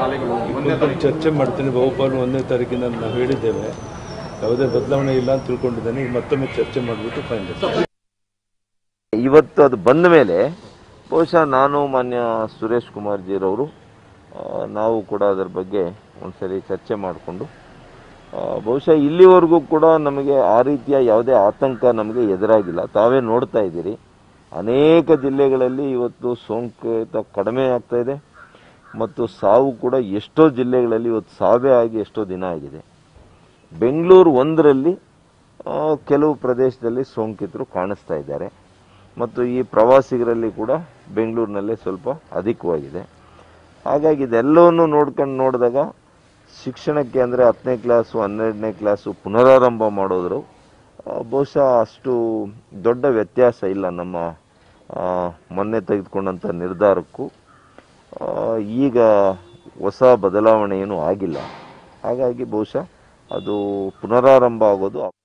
ಶಾಲೆಗಳು ಒಂದೇ ಕುರಿತು ಚರ್ಚೆ ಮಾಡ್ತೀನಿ ಬಹುಪಾಲು ಒಂದನೇ ತಾರೀಕಿನ ನಾವು ಹೇಳಿದ್ದೇವೆ ಯಾವುದೇ ಬದಲಾವಣೆ ಇಲ್ಲ ಅಂತ ತಿಳ್ಕೊಂಡಿದ್ದೇನೆ ಈಗ ಮತ್ತೊಮ್ಮೆ ಚರ್ಚೆ ಮಾಡಿಬಿಟ್ಟು ಫೈನಲ್ ಇವತ್ತು ಅದು ಬಂದ ಮೇಲೆ ಬಹುಶಃ ನಾನು ಮಾನ್ಯ ಸುರೇಶ್ ಕುಮಾರ್ ಜೀರವರು ನಾವು ಕೂಡ ಅದರ ಬಗ್ಗೆ ಒಂದ್ಸರಿ ಚರ್ಚೆ ಮಾಡಿಕೊಂಡು ಬಹುಶಃ ಇಲ್ಲಿವರೆಗೂ ಕೂಡ ನಮಗೆ ಆ ರೀತಿಯ ಯಾವುದೇ ಆತಂಕ ನಮಗೆ ಎದುರಾಗಿಲ್ಲ ತಾವೇ ನೋಡ್ತಾ ಇದ್ದೀರಿ ಅನೇಕ ಜಿಲ್ಲೆಗಳಲ್ಲಿ ಇವತ್ತು ಸೋಂಕಿತ ಕಡಿಮೆ ಆಗ್ತಾ ಇದೆ ಮತ್ತು ಸಾವು ಕೂಡ ಎಷ್ಟೋ ಜಿಲ್ಲೆಗಳಲ್ಲಿ ಇವತ್ತು ಸಾವೇ ಆಗಿ ಎಷ್ಟೋ ದಿನ ಆಗಿದೆ ಬೆಂಗಳೂರು ಒಂದರಲ್ಲಿ ಆ, ಕೆಲವು ಪ್ರದೇಶದಲ್ಲಿ ಸೋಂಕಿತರು ಕಾಣಿಸ್ತಾ ಇದ್ದಾರೆ ಮತ್ತು ಈ ಪ್ರವಾಸಿಗರಲ್ಲಿ ಕೂಡ ಬೆಂಗಳೂರಿನಲ್ಲೇ ಸ್ವಲ್ಪ ಅಧಿಕವಾಗಿದೆ ಹಾಗಾಗಿ ಇದೆಲ್ಲವನ್ನು ನೋಡ್ಕೊಂಡು ನೋಡಿದಾಗ ಶಿಕ್ಷಣಕ್ಕೆ ಅಂದರೆ ಹತ್ತನೇ ಕ್ಲಾಸು ಹನ್ನೆರಡನೇ ಕ್ಲಾಸು ಪುನರಾರಂಭ ಮಾಡೋದ್ರು ಆ, ಬಹುಶಃ ಅಷ್ಟು ದೊಡ್ಡ ವ್ಯತ್ಯಾಸ ಇಲ್ಲ ನಮ್ಮ ಆ, ಮೊನ್ನೆ ತೆಗೆದುಕೊಂಡಂಥ ನಿರ್ಧಾರಕ್ಕೂ ಆ, ಈಗ ಹೊಸ ಬದಲಾವಣೆ ಏನೂ ಆಗಿಲ್ಲ ಹಾಗಾಗಿ ಬಹುಶಃ ಅದು ಪುನರಾರಂಭ ಆಗೋದು